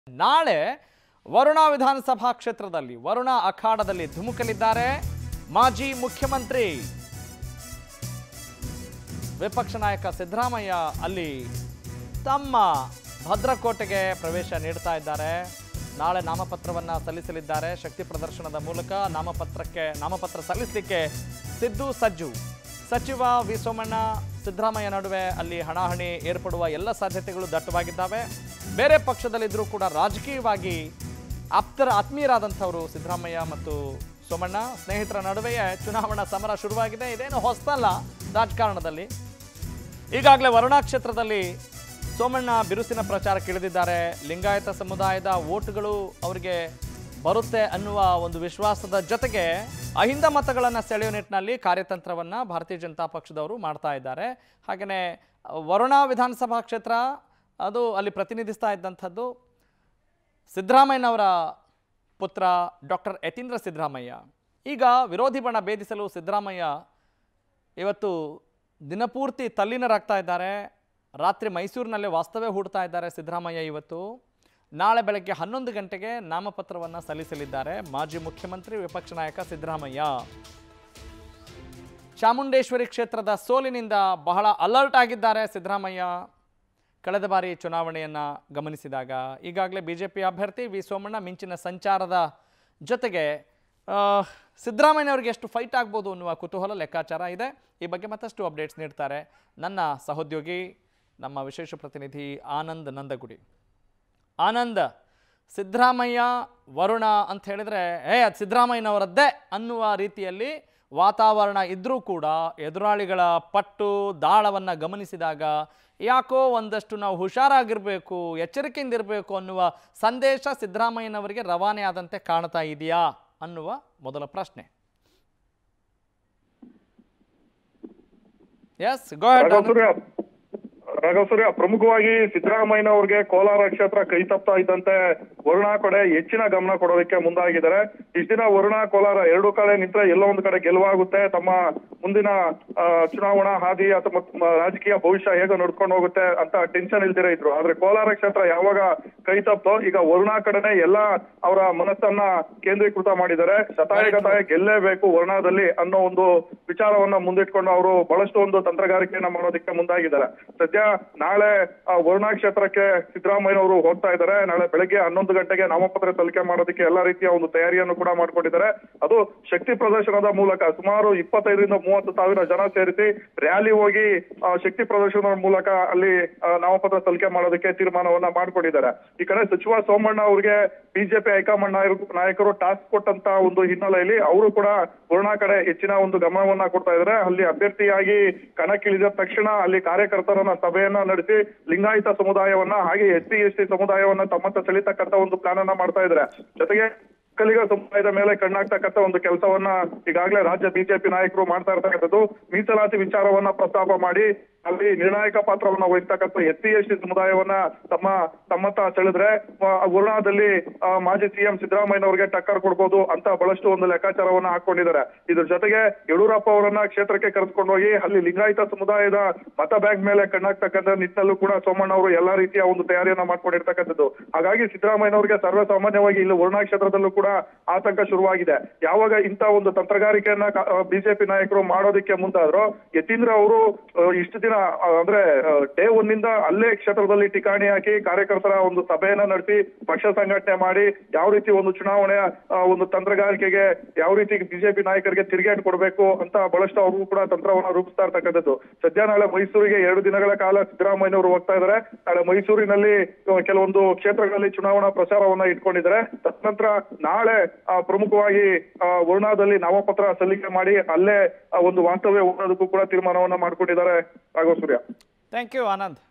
ನಾಳೆ ವರುಣ ವಿಧಾನಸಭಾ ಕ್ಷೇತ್ರದಲ್ಲಿ ವರುಣ ಅಖಾಡದಲ್ಲಿ ಧುಮುಕಲಿದ್ದಾರೆ ಮಾಜಿ ಮುಖ್ಯಮಂತ್ರಿ ವಿಪಕ್ಷ ನಾಯಕ ಸಿದ್ದರಾಮಯ್ಯ ಅಲ್ಲಿ ತಮ್ಮ ಭದ್ರಕೋಟೆಗೆ ಪ್ರವೇಶ ನೀಡ್ತಾ ಇದ್ದಾರೆ ನಾಳೆ ನಾಮಪತ್ರವನ್ನ ಸಲ್ಲಿಸಲಿದ್ದಾರೆ ಶಕ್ತಿ ಪ್ರದರ್ಶನದ ಮೂಲಕ ನಾಮಪತ್ರಕ್ಕೆ ನಾಮಪತ್ರ ಸಲ್ಲಿಸಲಿಕ್ಕೆ ಸಿದ್ದು ಸಜ್ಜು ಸಚಿವ ವಿ ಸೋಮಣ್ಣ ಸಿದ್ದರಾಮಯ್ಯ ನಡುವೆ ಅಲ್ಲಿ ಹಣಾಹಣಿ ಏರ್ಪಡುವ ಎಲ್ಲ ಸಾಧ್ಯತೆಗಳು ದಟ್ಟವಾಗಿದ್ದಾವೆ ಬೇರೆ ಪಕ್ಷದಲ್ಲಿದ್ದರೂ ಕೂಡ ರಾಜಕೀಯವಾಗಿ ಆಪ್ತರ ಆತ್ಮೀಯರಾದಂಥವರು ಸಿದ್ದರಾಮಯ್ಯ ಮತ್ತು ಸೋಮಣ್ಣ ಸ್ನೇಹಿತರ ನಡುವೆಯೇ ಚುನಾವಣಾ ಸಮರ ಶುರುವಾಗಿದೆ ಇದೇನು ಹೊಸತಲ್ಲ ರಾಜಕಾರಣದಲ್ಲಿ ಈಗಾಗಲೇ ವರುಣಾ ಕ್ಷೇತ್ರದಲ್ಲಿ ಸೋಮಣ್ಣ ಬಿರುಸಿನ ಪ್ರಚಾರಕ್ಕೆ ಇಳಿದಿದ್ದಾರೆ ಲಿಂಗಾಯತ ಸಮುದಾಯದ ಓಟ್ಗಳು ಅವರಿಗೆ ಬರುತ್ತೆ ಅನ್ನುವ ಒಂದು ವಿಶ್ವಾಸದ ಜೊತೆಗೆ ಅಹಿಂದ ಮತಗಳನ್ನು ಸೆಳೆಯುವ ನಿಟ್ಟಿನಲ್ಲಿ ಕಾರ್ಯತಂತ್ರವನ್ನು ಭಾರತೀಯ ಜನತಾ ಪಕ್ಷದವರು ಮಾಡ್ತಾ ಇದ್ದಾರೆ ಹಾಗೆಯೇ ವರುಣಾ ವಿಧಾನಸಭಾ ಕ್ಷೇತ್ರ ಅದು ಅಲ್ಲಿ ಪ್ರತಿನಿಧಿಸ್ತಾ ಇದ್ದಂಥದ್ದು ಸಿದ್ದರಾಮಯ್ಯನವರ ಪುತ್ರ ಡಾಕ್ಟರ್ ಯತೀಂದ್ರ ಸಿದ್ದರಾಮಯ್ಯ ಈಗ ವಿರೋಧಿ ಬಣ ಭೇದಿಸಲು ಸಿದ್ದರಾಮಯ್ಯ ಇವತ್ತು ದಿನಪೂರ್ತಿ ತಲ್ಲೀನರಾಗ್ತಾ ಇದ್ದಾರೆ ರಾತ್ರಿ ಮೈಸೂರಿನಲ್ಲೇ ವಾಸ್ತವ್ಯ ಹೂಡ್ತಾ ಇದ್ದಾರೆ ಸಿದ್ದರಾಮಯ್ಯ ಇವತ್ತು ನಾಳೆ ಬೆಳಗ್ಗೆ ಹನ್ನೊಂದು ಗಂಟೆಗೆ ನಾಮಪತ್ರವನ್ನು ಸಲ್ಲಿಸಲಿದ್ದಾರೆ ಮಾಜಿ ಮುಖ್ಯಮಂತ್ರಿ ವಿಪಕ್ಷ ನಾಯಕ ಸಿದ್ದರಾಮಯ್ಯ ಚಾಮುಂಡೇಶ್ವರಿ ಕ್ಷೇತ್ರದ ಸೋಲಿನಿಂದ ಬಹಳ ಅಲರ್ಟ್ ಆಗಿದ್ದಾರೆ ಸಿದ್ದರಾಮಯ್ಯ ಕಳೆದ ಬಾರಿ ಚುನಾವಣೆಯನ್ನು ಗಮನಿಸಿದಾಗ ಈಗಾಗಲೇ ಬಿ ಜೆ ಪಿ ಅಭ್ಯರ್ಥಿ ವಿ ಸೋಮಣ್ಣ ಮಿಂಚಿನ ಸಂಚಾರದ ಜೊತೆಗೆ ಆ, ಸಿದ್ದರಾಮಯ್ಯನವರಿಗೆ ಎಷ್ಟು ಫೈಟ್ ಆಗ್ಬೋದು ಅನ್ನುವ ಕುತೂಹಲ ಲೆಕ್ಕಾಚಾರ ಇದೆ ಈ ಬಗ್ಗೆ ಮತ್ತಷ್ಟು ಅಪ್ಡೇಟ್ಸ್ ನೀಡ್ತಾರೆ ನನ್ನ ಸಹೋದ್ಯೋಗಿ ನಮ್ಮ ವಿಶೇಷ ಪ್ರತಿನಿಧಿ ಆನಂದ್ ನಂದಗುಡಿ ಆನಂದ್ ಸಿದ್ದರಾಮಯ್ಯ ವರುಣ ಅಂತ ಹೇಳಿದ್ರೆ ಏ ಅದು ಸಿದ್ದರಾಮಯ್ಯನವರದ್ದೇ ಅನ್ನುವ ರೀತಿಯಲ್ಲಿ ವಾತಾವರಣ ಇದ್ದರೂ ಕೂಡ ಎದುರಾಳಿಗಳ ಪಟ್ಟು ದಾಳವನ್ನು ಗಮನಿಸಿದಾಗ ಯಾಕೋ ಒಂದಷ್ಟು ನಾವು ಹುಷಾರಾಗಿರಬೇಕು ಎಚ್ಚರಿಕೆಯಿಂದ ಇರಬೇಕು ಅನ್ನುವ ಸಂದೇಶ ಸಿದ್ದರಾಮಯ್ಯನವರಿಗೆ ರವಾನೆ ಆದಂತೆ ಕಾಣ್ತಾ ಇದೆಯಾ ಅನ್ನುವ ಮೊದಲ ಪ್ರಶ್ನೆ ಎಸ್ ಗೋ ರಾಘವ್ ಸೂರ್ಯ ರಾಘವ್ ಸೂರ್ಯ ಪ್ರಮುಖವಾಗಿ ಸಿದ್ದರಾಮಯ್ಯನವ್ರಿಗೆ ಕೋಲಾರ ಕ್ಷೇತ್ರ ಕೈ ತಪ್ತಾ ಇದ್ದಂತೆ ವರುಣಾ ಕಡೆ ಹೆಚ್ಚಿನ ಗಮನ ಕೊಡೋದಕ್ಕೆ ಮುಂದಾಗಿದ್ದಾರೆ ಇಷ್ಟ ದಿನ ವರುಣಾ ಕೋಲಾರ ಎರಡು ಕಡೆ ನಿಂತ್ರೆ ಎಲ್ಲೋ ಒಂದು ಕಡೆ ಗೆಲುವಾಗುತ್ತೆ ತಮ್ಮ ಮುಂದಿನ ಆ, ಚುನಾವಣಾ ಹಾದಿ ಅಥವಾ ಮ- ರಾಜಕೀಯ ಭವಿಷ್ಯ ಹೇಗೆ ನಡ್ಕೊಂಡು ಹೋಗುತ್ತೆ ಅಂತ ಟೆನ್ಷನ್ ಇಲ್ದಿರ ಇದ್ರು ಆದ್ರೆ ಕೋಲಾರ ಕ್ಷೇತ್ರ ಯಾವಾಗ ಕೈ ತಪ್ಪೋ ಈಗ ವರುಣಾ ಕಡೆನೆ ಎಲ್ಲ ಅವರ ಮನಸ್ಸನ್ನ ಕೇಂದ್ರೀಕೃತ ಮಾಡಿದ್ದಾರೆ ಶತಾಯಗತಾಯ ಗೆಲ್ಲೇಬೇಕು ವರುಣಾದಲ್ಲಿ ಅನ್ನೋ ಒಂದು ವಿಚಾರವನ್ನ ಮುಂದಿಟ್ಕೊಂಡು ಅವರು ಬಹಳಷ್ಟು ಒಂದು ತಂತ್ರಗಾರಿಕೆಯನ್ನ ಮಾಡೋದಕ್ಕೆ ಮುಂದಾಗಿದ್ದಾರೆ ಸದ್ಯ ನಾಳೆ ಆ, ವರುಣಾ ಕ್ಷೇತ್ರಕ್ಕೆ ಸಿದ್ದರಾಮಯ್ಯನವರು ಹೋಗ್ತಾ ಇದ್ದಾರೆ ನಾಳೆ ಬೆಳಗ್ಗೆ ಹನ್ನೊಂದು ಗಂಟೆಗೆ ನಾಮಪತ್ರ ಸಲ್ಲಿಕೆ ಮಾಡೋದಕ್ಕೆ ಎಲ್ಲಾ ರೀತಿಯ ಒಂದು ತಯಾರಿಯನ್ನು ಕೂಡ ಮಾಡ್ಕೊಂಡಿದ್ದಾರೆ ಅದು ಶಕ್ತಿ ಪ್ರದರ್ಶನದ ಮೂಲಕ ಸುಮಾರು ಇಪ್ಪತ್ತೈದರಿಂದ ಮೂವತ್ತು ಸಾವಿರ ಜನ ಸೇರಿಸಿ ರ್ಯಾಲಿ ಹೋಗಿ ಆ, ಶಕ್ತಿ ಪ್ರದರ್ಶನದ ಮೂಲಕ ಅಲ್ಲಿ ಆ, ನಾಮಪತ್ರ ಸಲ್ಲಿಕೆ ಮಾಡೋದಕ್ಕೆ ತೀರ್ಮಾನವನ್ನ ಮಾಡ್ಕೊಂಡಿದ್ದಾರೆ ಈ ಕಡೆ ಸಚಿವ ಸೋಮಣ್ಣ ಅವರಿಗೆ ಬಿಜೆಪಿ ಹೈಕಮಾಂಡ್ ನಾಯಕರು ನಾಯಕರು ಟಾಸ್ಕ್ ಕೊಟ್ಟಂತ ಒಂದು ಹಿನ್ನೆಲೆಯಲ್ಲಿ ಅವರು ಕೂಡ ವರುಣಾ ಕಡೆ ಹೆಚ್ಚಿನ ಒಂದು ಗಮನವನ್ನ ಕೊಡ್ತಾ ಇದ್ದಾರೆ ಅಲ್ಲಿ ಅಭ್ಯರ್ಥಿಯಾಗಿ ಕಣಕ್ಕಿಳಿದ ತಕ್ಷಣ ಅಲ್ಲಿ ಕಾರ್ಯಕರ್ತರನ್ನ ಸಭೆಯನ್ನ ನಡೆಸಿ ಲಿಂಗಾಯತ ಸಮುದಾಯವನ್ನ ಹಾಗೆ ಎಸ್ ಸಿ ಎಸ್ ಟಿ ಸಮುದಾಯವನ್ನ ತಮ್ಮತ್ತ ಸೆಳಿತಕ್ಕಂತ ಒಂದು ಪ್ಲಾನ್ ಅನ್ನ ಮಾಡ್ತಾ ಇದ್ದಾರೆ ಜೊತೆಗೆ ಒಕ್ಕಲಿಗ ಸಮುದಾಯದ ಮೇಲೆ ಕಣ್ಣಾಗ್ತಕ್ಕಂಥ ಒಂದು ಕೆಲಸವನ್ನ ಈಗಾಗಲೇ ರಾಜ್ಯ ಬಿಜೆಪಿ ನಾಯಕರು ಮಾಡ್ತಾ ಇರ್ತಕ್ಕಂಥದ್ದು ಮೀಸಲಾತಿ ವಿಚಾರವನ್ನ ಪ್ರಸ್ತಾಪ ಮಾಡಿ ಅಲ್ಲಿ ನಿರ್ಣಾಯಕ ಪಾತ್ರವನ್ನ ವಹಿಸ್ತಕ್ಕಂಥ ಎಸ್ ಸಿ ಎಸ್ ಟಿ ಸಮುದಾಯವನ್ನ ತಮ್ಮ ತಮ್ಮತ್ತ ಸೆಳೆದ್ರೆ ಆ, ವರುಣಾದಲ್ಲಿ ಆ, ಮಾಜಿ ಸಿಎಂ ಸಿದ್ದರಾಮಯ್ಯನವರಿಗೆ ಟಕ್ಕರ್ ಕೊಡ್ಬೋದು ಅಂತ ಬಹಳಷ್ಟು ಒಂದು ಲೆಕ್ಕಾಚಾರವನ್ನ ಹಾಕೊಂಡಿದ್ದಾರೆ ಇದ್ರ ಜೊತೆಗೆ ಯಡಿಯೂರಪ್ಪ ಅವರನ್ನ ಕ್ಷೇತ್ರಕ್ಕೆ ಕರೆದುಕೊಂಡು ಹೋಗಿ ಅಲ್ಲಿ ಲಿಂಗಾಯತ ಸಮುದಾಯದ ಮತ ಬ್ಯಾಂಕ್ ಮೇಲೆ ಕಣ್ಣಾಗ್ತಕ್ಕಂಥ ನಿಟ್ಟಿನಲ್ಲೂ ಕೂಡ ಸೋಮಣ್ಣ ಅವರು ಎಲ್ಲಾ ರೀತಿಯ ಒಂದು ತಯಾರಿಯನ್ನ ಮಾಡ್ಕೊಂಡಿರ್ತಕ್ಕಂಥದ್ದು ಹಾಗಾಗಿ ಸಿದ್ದರಾಮಯ್ಯನವರಿಗೆ ಸರ್ವಸಾಮಾನ್ಯವಾಗಿ ಇಲ್ಲಿ ವರುಣಾ ಕ್ಷೇತ್ರದಲ್ಲೂ ಕೂಡ ಆತಂಕ ಶುರುವಾಗಿದೆ ಯಾವಾಗ ಇಂತ ಒಂದು ತಂತ್ರಗಾರಿಕೆಯನ್ನ ಬಿಜೆಪಿ ನಾಯಕರು ಮಾಡೋದಕ್ಕೆ ಮುಂದಾದ್ರು ಯತೀಂದ್ರ ಅವರು ಆ, ಇಷ್ಟು ದಿನ ಆ, ಅಂದ್ರೆ ಡೇ ನಿಂದ ಅಲ್ಲೇ ಕ್ಷೇತ್ರದಲ್ಲಿ ಠಿಕಾಣಿ ಹಾಕಿ ಕಾರ್ಯಕರ್ತರ ಒಂದು ಸಭೆಯನ್ನ ನಡೆಸಿ ಪಕ್ಷ ಸಂಘಟನೆ ಮಾಡಿ ಯಾವ ರೀತಿ ಒಂದು ಚುನಾವಣೆಯ ಆ, ಒಂದು ತಂತ್ರಗಾರಿಕೆಗೆ ಯಾವ ರೀತಿ ಬಿಜೆಪಿ ನಾಯಕರಿಗೆ ತಿರುಗೇಟು ಕೊಡಬೇಕು ಅಂತ ಬಹಳಷ್ಟು ಅವರು ಕೂಡ ತಂತ್ರವನ್ನ ರೂಪಿಸ್ತಾ ಇರ್ತಕ್ಕಂಥದ್ದು ಸದ್ಯ ನಾಳೆ ಮೈಸೂರಿಗೆ ಎರಡು ದಿನಗಳ ಕಾಲ ಸಿದ್ದರಾಮಯ್ಯನವರು ಹೋಗ್ತಾ ಇದ್ದಾರೆ ನಾಳೆ ಮೈಸೂರಿನಲ್ಲಿ ಆ, ಕೆಲವೊಂದು ಕ್ಷೇತ್ರಗಳಲ್ಲಿ ಚುನಾವಣಾ ಪ್ರಚಾರವನ್ನ ಇಟ್ಕೊಂಡಿದ್ದಾರೆ ತದನಂತರ ನಾಳೆ ಆ, ಪ್ರಮುಖವಾಗಿ ಆ, ವರುಣಾದಲ್ಲಿ ನಾಮಪತ್ರ ಸಲ್ಲಿಕೆ ಮಾಡಿ ಅಲ್ಲೇ ಆ, ಒಂದು ವಾಸ್ತವ್ಯ ಹೋಗೋದಕ್ಕೂ ಕೂಡ ತೀರ್ಮಾನವನ್ನ ಮಾಡ್ಕೊಂಡಿದ್ದಾರೆ ರಾಘವ ಸೂರ್ಯ ಥ್ಯಾಂಕ್ ಯು ಆನಂದ್